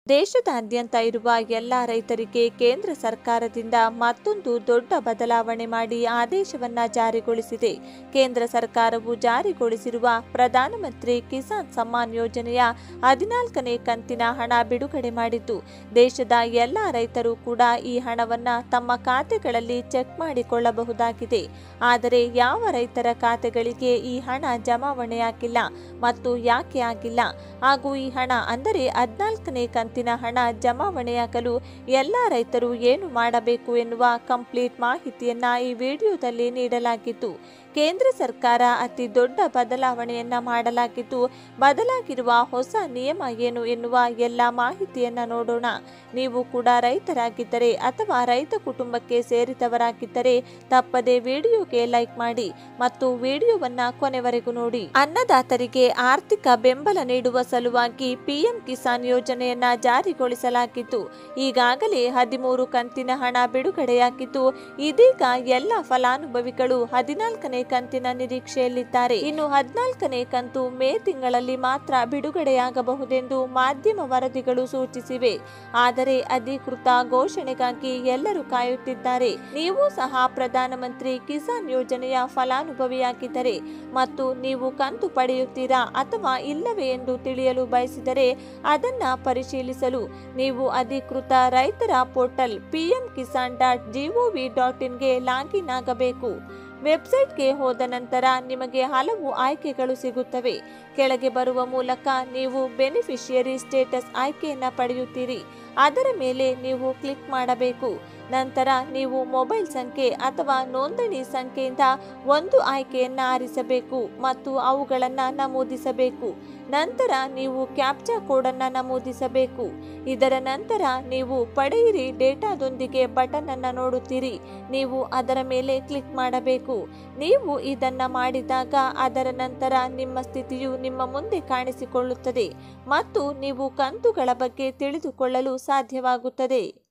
ದೇಶದಾದ್ಯಂತ ಇರುವ ಎಲ್ಲ ರೈತರಿಗೆ ಕೇಂದ್ರ ಸರ್ಕಾರದಿಂದ ಮತ್ತೊಂದು ದೊಡ್ಡ ಬದಲಾವಣೆ ಮಾಡಿ ಆದೇಶವನ್ನ ಜಾರಿಗೊಳಿಸಿದೆ ಕೇಂದ್ರ ಸರ್ಕಾರವು ಜಾರಿಗೊಳಿಸಿರುವ ಪ್ರಧಾನಮಂತ್ರಿ ಕಿಸಾನ್ ಸಮ್ಮಾನ್ ಯೋಜನೆಯ ಹದಿನಾಲ್ಕನೇ ಕಂತಿನ ಹಣ ಬಿಡುಗಡೆ ಮಾಡಿದ್ದು ದೇಶದ ಎಲ್ಲ ರೈತರು ಕೂಡ ಈ ಹಣವನ್ನ ತಮ್ಮ ಖಾತೆಗಳಲ್ಲಿ ಚೆಕ್ ಮಾಡಿಕೊಳ್ಳಬಹುದಾಗಿದೆ ಆದರೆ ಯಾವ ರೈತರ ಖಾತೆಗಳಿಗೆ ಈ ಹಣ ಜಮಾವಣೆಯಾಗಿಲ್ಲ ಮತ್ತು ಯಾಕೆ ಆಗಿಲ್ಲ ಹಾಗೂ ಈ ಹಣ ಅಂದರೆ ಹದಿನಾಲ್ಕನೇ ಕಂತಿನ ಹಣ ಜಮಾವಣೆಯಾಗಲು ಎಲ್ಲ ರೈತರು ಏನು ಮಾಡಬೇಕು ಎನ್ನುವ ಕಂಪ್ಲೀಟ್ ಮಾಹಿತಿಯನ್ನ ಈ ವಿಡಿಯೋದಲ್ಲಿ ನೀಡಲಾಗಿತ್ತು ಕೇಂದ್ರ ಸರ್ಕಾರ ಅತಿ ದೊಡ್ಡ ಬದಲಾವಣೆಯನ್ನ ಮಾಡಲಾಗಿದ್ದು ಬದಲಾಗಿರುವ ಹೊಸ ನಿಯಮ ಏನು ಎನ್ನುವ ಎಲ್ಲ ಮಾಹಿತಿಯನ್ನ ನೋಡೋಣ ನೀವು ಕೂಡ ರೈತರಾಗಿದ್ದರೆ ಅಥವಾ ರೈತ ಕುಟುಂಬಕ್ಕೆ ಸೇರಿದವರಾಗಿದ್ದರೆ ತಪ್ಪದೆ ವಿಡಿಯೋಗೆ ಲೈಕ್ ಮಾಡಿ ಮತ್ತು ವಿಡಿಯೋವನ್ನ ಕೊನೆವರೆಗೂ ನೋಡಿ ಅನ್ನದಾತರಿಗೆ ಆರ್ಥಿಕ ಬೆಂಬಲ ನೀಡುವ ಸಲುವಾಗಿ ಪಿಎಂ ಕಿಸಾನ್ ಯೋಜನೆಯನ್ನ ಜಾರಿಗೊಳಿಸಲಾಗಿದ್ದು ಈಗಾಗಲೇ ಹದಿಮೂರು ಕಂತಿನ ಹಣ ಬಿಡುಗಡೆಯಾಗಿದ್ದು ಇದೀಗ ಎಲ್ಲ ಫಲಾನುಭವಿಗಳು ಹದಿನಾಲ್ಕನೇ ಕಂತಿನ ನಿರೀಕ್ಷೆಯಲ್ಲಿದ್ದಾರೆ ಇನ್ನು ಹದಿನಾಲ್ಕನೇ ಕಂತು ಮೇ ತಿಂಗಳಲ್ಲಿ ಮಾತ್ರ ಬಿಡುಗಡೆಯಾಗಬಹುದೆಂದು ಮಾಧ್ಯಮ ವರದಿಗಳು ಸೂಚಿಸಿವೆ ಆದರೆ ಅಧಿಕೃತ ಘೋಷಣೆಗಾಗಿ ಎಲ್ಲರೂ ಕಾಯುತ್ತಿದ್ದಾರೆ ನೀವು ಸಹ ಪ್ರಧಾನಮಂತ್ರಿ ಕಿಸಾನ್ ಯೋಜನೆಯ ಫಲಾನುಭವಿಯಾಗಿದ್ದರೆ ಮತ್ತು ನೀವು ಕಂತು ಪಡೆಯುತ್ತೀರಾ ಅಥವಾ ಇಲ್ಲವೇ ಎಂದು ತಿಳಿಯಲು ಬಯಸಿದರೆ ಅದನ್ನ ಪರಿಶೀಲಿಸಲು ನೀವು ಅಧಿಕೃತ ರೈತರ portal PM Kisan dot G O V dot ಇನ್ಗೆ ಲಾಗಿನ್ ಆಗಬೇಕು ವೆಬ್ಸೈಟ್ಗೆ ಹೋದ ನಂತರ ನಿಮಗೆ ಹಲವು ಆಯ್ಕೆಗಳು ಸಿಗುತ್ತವೆ ಕೆಳಗೆ ಬರುವ ಮೂಲಕ ನೀವು ಬೆನಿಫಿಷಿಯರಿ ಸ್ಟೇಟಸ್ ಆಯ್ಕೆಯನ್ನು ಪಡೆಯುತ್ತೀರಿ ಅದರ ಮೇಲೆ ನೀವು ಕ್ಲಿಕ್ ಮಾಡಬೇಕು ನಂತರ ನೀವು ಮೊಬೈಲ್ ಸಂಖ್ಯೆ ಅಥವಾ ನೋಂದಣಿ ಸಂಖ್ಯೆಯಿಂದ ಒಂದು ಆಯ್ಕೆಯನ್ನು ಆರಿಸಬೇಕು ಮತ್ತು ಅವುಗಳನ್ನು ನಮೂದಿಸಬೇಕು ನಂತರ ನೀವು ಕ್ಯಾಪ್ಚಾ ಕೋಡನ್ನು ನಮೂದಿಸಬೇಕು ಇದರ ನಂತರ ನೀವು ಪಡೆಯಿರಿ ಡೇಟಾದೊಂದಿಗೆ ಬಟನ್ ಅನ್ನು ನೋಡುತ್ತೀರಿ ನೀವು ಅದರ ಮೇಲೆ ಕ್ಲಿಕ್ ಮಾಡಬೇಕು ನೀವು ಇದನ್ನ ಮಾಡಿದಾಗ ಅದರ ನಂತರ ನಿಮ್ಮ ಸ್ಥಿತಿಯು ನಿಮ್ಮ ಮುಂದೆ ಕಾಣಿಸಿಕೊಳ್ಳುತ್ತದೆ ಮತ್ತು ನೀವು ಕಂತುಗಳ ಬಗ್ಗೆ ತಿಳಿದುಕೊಳ್ಳಲು ಸಾಧ್ಯವಾಗುತ್ತದೆ